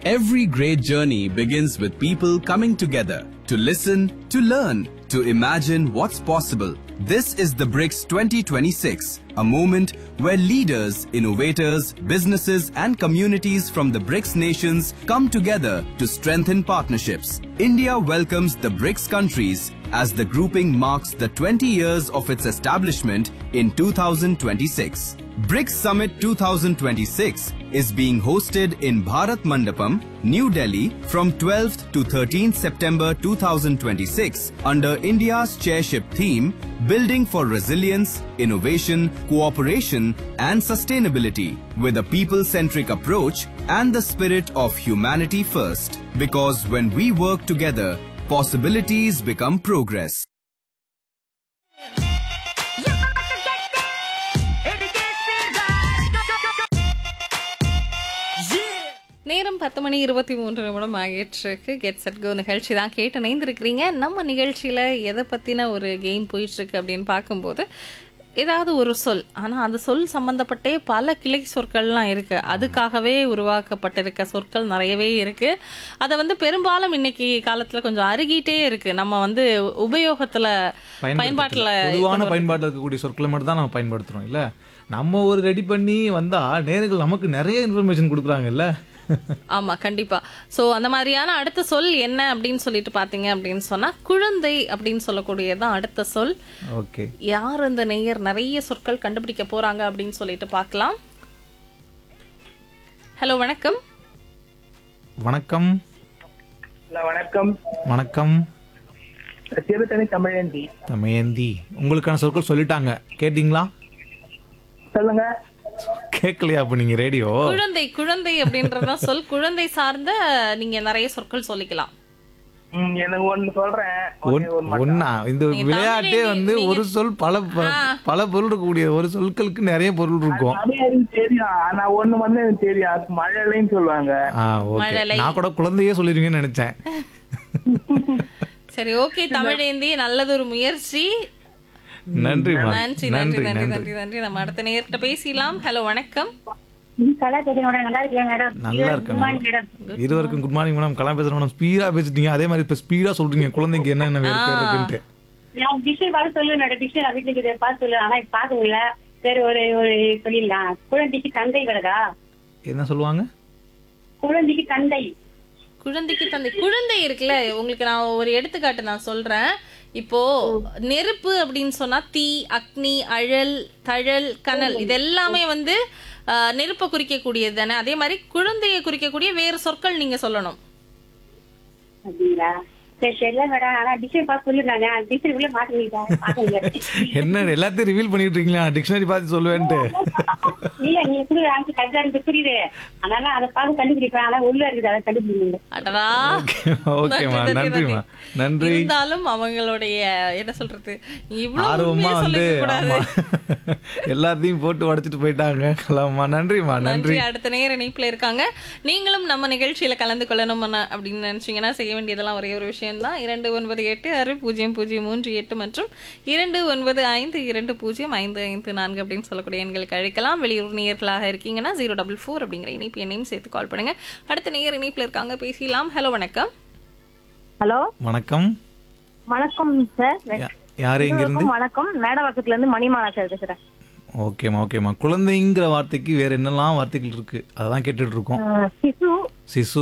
Every great journey begins with people coming together to listen, to learn, to imagine what's possible. This is the BRICS 2026, a moment where leaders, innovators, businesses, and communities from the BRICS nations come together to strengthen partnerships. India welcomes the BRICS countries as the grouping marks the 20 years of its establishment in 2026. BRICS Summit 2026 is being hosted in Bharat Mandapam, New Delhi from 12th to 13th September 2026 under India's chairship theme Building for Resilience, Innovation, Cooperation and Sustainability with a people-centric approach and the spirit of humanity first. Because when we work together, possibilities become progress. நேரம் பத்து மணி இருபத்தி மூன்று நிமிடம் ஆகிட்டுருக்கு get set go நிகழ்ச்சி தான் கேட்டு இணைந்திருக்கிறீங்க நம்ம நிகழ்ச்சியில் எதை பற்றின ஒரு கேம் போயிட்டுருக்கு அப்படின்னு பார்க்கும்போது ஏதாவது ஒரு சொல் ஆனால் அந்த சொல் சம்மந்தப்பட்டே பல கிளை சொற்கள்லாம் இருக்குது அதுக்காகவே உருவாக்கப்பட்டிருக்க சொற்கள் நிறையவே இருக்குது அதை வந்து பெரும்பாலும் இன்னைக்கு காலத்தில் கொஞ்சம் அருகிட்டே இருக்குது நம்ம வந்து உபயோகத்தில் பயன்பாட்டில் பொதுவான பயன்பாட்டில் இருக்கக்கூடிய சொற்களை மட்டும் தான் நம்ம பயன்படுத்துறோம் இல்ல நம்ம ஒரு ரெடி பண்ணி வந்தா நேர்கள் நமக்கு நிறைய இன்ஃபர்மேஷன் கொடுக்குறாங்கல்ல ஆமா கண்டிப்பா சோ அந்த மாதிரியான அடுத்த சொல் என்ன அப்படின்னு சொல்லிட்டு பாத்தீங்க அப்படின்னு சொன்னா குழந்தை அப்படின்னு சொல்லக்கூடியதான் அடுத்த சொல் ஓகே யார் இந்த நேயர் நிறைய சொற்கள் கண்டுபிடிக்க போறாங்க அப்படின்னு சொல்லிட்டு பார்க்கலாம் ஹலோ வணக்கம் வணக்கம் ஹலோ வணக்கம் வணக்கம் சிறுத்தனி தமிழந்தி தமயந்தி உங்களுக்கான சொற்கள் சொல்லிட்டாங்க கேட்டிங்களா சொல்லுங்க கேட்கலையா அப்ப நீங்க ரேடியோ குழந்தை குழந்தை அப்படின்றதான் சொல் குழந்தை சார்ந்த நீங்க நிறைய சொற்கள் சொல்லிக்கலாம் ம், எனக்கு ஒண்ணு சொல்றேன் ஒண்ணே ஒண்ணு மட்டும். ஒன்னா இந்த நீங்க விளையாட்டே தமிழே வந்து நீங்க- ஒரு சொல் பல ப- பல பொருள் இருக்கக்கூடிய ஒரு சொற்களுக்கு நிறைய பொருள் இருக்கும் அது எனக்கு தெரியும் ஆனா ஒண்ணு வந்து எனக்கு தெரியும் அது மழைலைன்னு சொல்லுவாங்க ஆ ஓகே மழலை. நான் கூட குழந்தையே சொல்லிருவீங்கன்னு நினைச்சேன் சரி ஓகே தமிழேந்தி நல்லதொரு முயற்சி நன்றிமா நன்றி நன்றி நன்றி நன்றி நன்றி நம்ம அடுத்த நேர்கிட்ட பேசலாம் ஹலோ வணக்கம் கலா தெரியும் மேடம் நல்லா இருக்கேன் மேடம் நல்லா இருக்கேன் மேடம். இருவருக்கும் குட் மார்னிங் மேடம் கலாம் பேசுறேன் மேடம் ஸ்பீடா பேசிட்டீங்க அதே மாதிரி இப்ப ஸ்பீடா சொல்றீங்க குழந்தைக்கு என்ன என்ன வேறு பேர் இருக்குன்ட்டு நான் டிஷ் பார்த்து சொல்லு மேடம் டிஷ் நான் வீட்டுக்கு இதை பார்த்து சொல்லு ஆனா இப்ப பார்க்க முடியல சரி ஒரு ஒரு சொல்லிடலாம் குழந்தைக்கு தந்தை வருதா என்ன சொல்லுவாங்க குழந்தைக்கு தந்தை குழந்தைக்கு தந்தை குழந்தை இருக்குல்ல உங்களுக்கு நான் ஒரு எடுத்துக்காட்டு நான் சொல்றேன் இப்போ நெருப்பு அப்படின்னு சொன்னா தீ அக்னி அழல் தழல் கனல் இது எல்லாமே வந்து ஆஹ், நெருப்பை குறிக்கக்கூடியது தானே அதே மாதிரி குழந்தையை குறிக்கக்கூடிய வேறு சொற்கள் நீங்க சொல்லணும் அப்படிங்களா சரி தெரியல மேடம் ஆனா டிஷ் பார்த்து சொல்லு நான் டிஷ் உள்ள மாட்டிக்கிட்டேன் பார்க்க முடியாது என்ன எல்லாத்தையும் ரிவீல் பண்ணிட்டு இருக்கீங்களா டிக்ஷனரி பார்த்து சொல்லுவேன்ட்டு இல்ல நீங்க கூட ஆன்சர் கரெக்டா இருக்கு புரியுது அதனால அதை பார்த்து கண்டுபிடிப்பேன் ஆனா உள்ள இருக்குது அதை கண்டுபிடிங்க அடடா ஓகேம்மா நன்றி, நன்றி, நன்றிம்மா நன்றி இருந்தாலும் அவங்களுடைய என்ன சொல்றது இவ்வளவு ஆர்வமா உண்மையை வந்து சொல்லிக்க கூடாது ஆமா எல்லாத்தையும் போட்டு உடைச்சிட்டு போயிட்டாங்க கலாமா நன்றிம்மா நன்றி நன்றி அடுத்த நேர இணைப்புல இருக்காங்க நீங்களும் நம்ம நிகழ்ச்சியில கலந்து கொள்ளணும் அப்படின்னு நினைச்சீங்கன்னா செய்ய வேண்டியதெல்லாம் ஒரே ஒரு விஷயம் தான் இரண்டு ஒன்பது எட்டு ஆறு பூஜ்ஜியம் பூஜ்ஜியம் மூன்று எட்டு மற்றும் இரண்டு ஒன்பது ஐந்து இரண்டு பூஜ்ஜியம் ஐந்து ஐந்து நான்கு அப்படின்னு சொல்லக்கூடிய எண்களுக்கு அழைக்கலாம் வெளியூர் நேயர்களாக இருக்கீங்கன்னா ஜீரோ டபுள் ஃபோர் அப்படிங்கிற இணைப்பு எண்ணையும் சேர்த்து கால் பண்ணுங்க அடுத்த நேயர் இணைப்புல இருக்காங்க பேசலாம் ஹலோ வணக்கம் ஹலோ வணக்கம் வணக்கம் சார் யா- யாரு இங்க இருந்து இருவருக்கும் வணக்கம் மேடவாக்கத்துல இருந்து மணிமாலா சார் பேசுறேன் ஓகேம்மா ஓகேம்மா குழந்தைங்கிற வார்த்தைக்கு வேற என்னெல்லாம் வார்த்தைகள் இருக்கு அதான் கேட்டுட்டு இருக்கோம் அஹ், சிசு சிசு